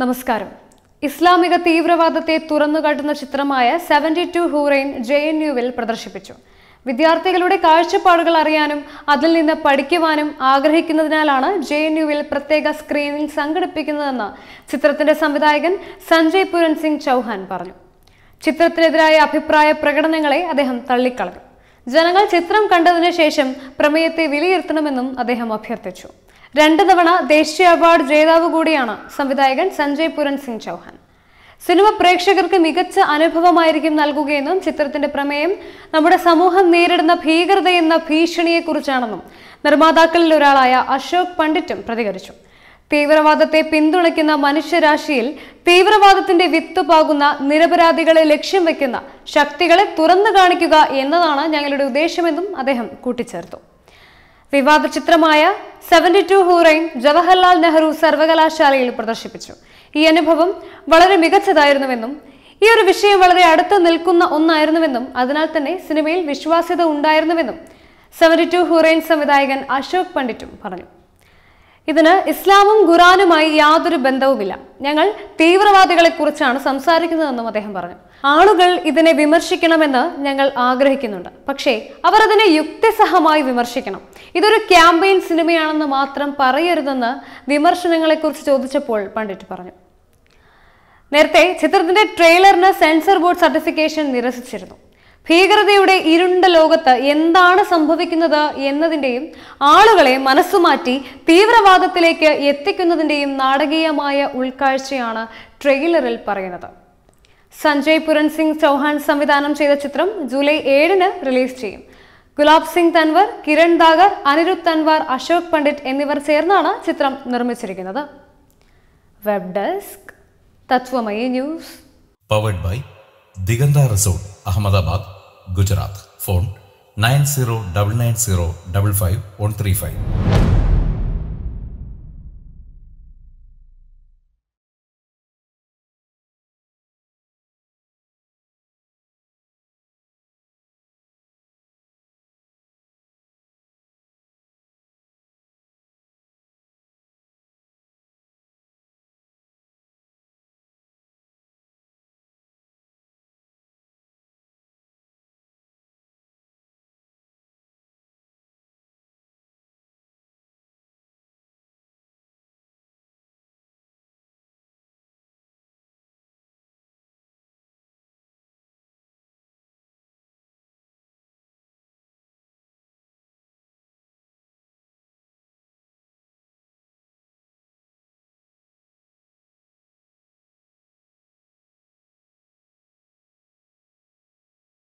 നമസ്കാരം ഇസ്ലാമിക തീവ്രവാദത്തെ തുറന്നുകാട്ടുന്ന ചിത്രമായ seventy two Hoorain J N യുവിൽ പ്രദർശിപ്പിച്ചു വിദ്യാർത്ഥികളുടെ കാഴ്ചപ്പാടുകൾ അറിയാനും അതിൽ നിന്ന് പഠിക്കുവാനും ആഗ്രഹിക്കുന്നതിനാലാണ് ജെ എൻ യുവിൽ പ്രത്യേക സ്ക്രീനിംഗ് സംഘടിപ്പിക്കുന്നതെന്ന് ചിത്രത്തിന്റെ സംവിധായകൻ സഞ്ജയ് പുരൻ സിംഗ് ചൗഹാൻ പറഞ്ഞു ചിത്രത്തിനെതിരായ അഭിപ്രായ പ്രകടനങ്ങളെ അദ്ദേഹം തള്ളിക്കളഞ്ഞു ജനങ്ങൾ ചിത്രം കണ്ടതിനു ശേഷം പ്രമേയത്തെ വിലയിരുത്തണമെന്നും അദ്ദേഹം അഭ്യർത്ഥിച്ചു രണ്ട് തവണ ദേശീയ അവാർഡ് ജേതാവ് കൂടിയാണ് സംവിധായകൻ സഞ്ജയ് പുരൻ സിംഗ് ചൗഹാൻ സിനിമ പ്രേക്ഷകർക്ക് മികച്ച അനുഭവമായിരിക്കും നൽകുകയെന്നും ചിത്രത്തിന്റെ പ്രമേയം നമ്മുടെ സമൂഹം നേരിടുന്ന ഭീകരത എന്ന ഭീഷണിയെക്കുറിച്ചാണെന്നും നിർമ്മാതാക്കളിൽ ഒരാളായ അശോക് പണ്ഡിറ്റും പ്രതികരിച്ചു തീവ്രവാദത്തെ പിന്തുണയ്ക്കുന്ന മനുഷ്യരാശിയിൽ തീവ്രവാദത്തിന്റെ വിത്ത് പാകുന്ന നിരപരാധികളെ ലക്ഷ്യം വെക്കുന്ന ശക്തികളെ തുറന്നു കാണിക്കുക എന്നതാണ് ഞങ്ങളുടെ ഉദ്ദേശമെന്നും അദ്ദേഹം കൂട്ടിച്ചേർത്തു വിവാദ ചിത്രമായ സെവൻറ്റി ടു ഹൂറൈൻ ജവഹർലാൽ നെഹ്റു സർവകലാശാലയിൽ പ്രദർശിപ്പിച്ചു ഈ അനുഭവം വളരെ മികച്ചതായിരുന്നുവെന്നും ഈ ഒരു വിഷയം വളരെ അടുത്ത് നിൽക്കുന്ന ഒന്നായിരുന്നുവെന്നും അതിനാൽ തന്നെ സിനിമയിൽ വിശ്വാസ്യത ഉണ്ടായിരുന്നുവെന്നും സെവൻറ്റി ടു ഹൂറൈൻ സംവിധായകൻ അശോക് പണ്ഡിറ്റും പറഞ്ഞു ഇതിന് ഇസ്ലാമും ഖുറാനുമായി യാതൊരു ബന്ധവുമില്ല ഞങ്ങൾ തീവ്രവാദികളെ കുറിച്ചാണ് സംസാരിക്കുന്നതെന്നും അദ്ദേഹം പറഞ്ഞു ആളുകൾ ഇതിനെ വിമർശിക്കണമെന്ന് ഞങ്ങൾ ആഗ്രഹിക്കുന്നുണ്ട് പക്ഷേ അവർ അതിനെ യുക്തിസഹമായി വിമർശിക്കണം ഇതൊരു ക്യാമ്പയിൻ സിനിമയാണെന്ന് മാത്രം പറയരുതെന്ന് വിമർശനങ്ങളെക്കുറിച്ച് ചോദിച്ചപ്പോൾ പണ്ഡിറ്റ് പറഞ്ഞു നേരത്തെ ചിത്രത്തിന്റെ ട്രെയിലറിന് സെൻസർ ബോർഡ് സർട്ടിഫിക്കേഷൻ നിരസിച്ചിരുന്നു ഭീകരതയുടെ ഇരുണ്ട ലോകത്ത് എന്താണ് സംഭവിക്കുന്നത് എന്നതിൻ്റെയും ആളുകളെ മനസ്സുമാറ്റി തീവ്രവാദത്തിലേക്ക് എത്തിക്കുന്നതിൻ്റെയും നാടകീയമായ ഉൾക്കാഴ്ചയാണ് ട്രെയിലറിൽ പറയുന്നത് സഞ്ജയ് പുരൻ സിംഗ് ചൗഹാൻ സംവിധാനം ചെയ്ത ചിത്രം ജൂലൈ ഏഴിന് റിലീസ് ചെയ്യും ഗുലാബ് സിംഗ് തൻവർ കിരൺ ദാഗർ അനിരുദ്ധ് തൻവാർ അശോക് പണ്ഡിറ്റ് എന്നിവർ ചേർന്നാണ് ചിത്രം നിർമ്മിച്ചിരിക്കുന്നത് web desk Tatwamayi news powered by Digantha resort Ahmedabad Gujarat phone nine zero double nine zero double five one three five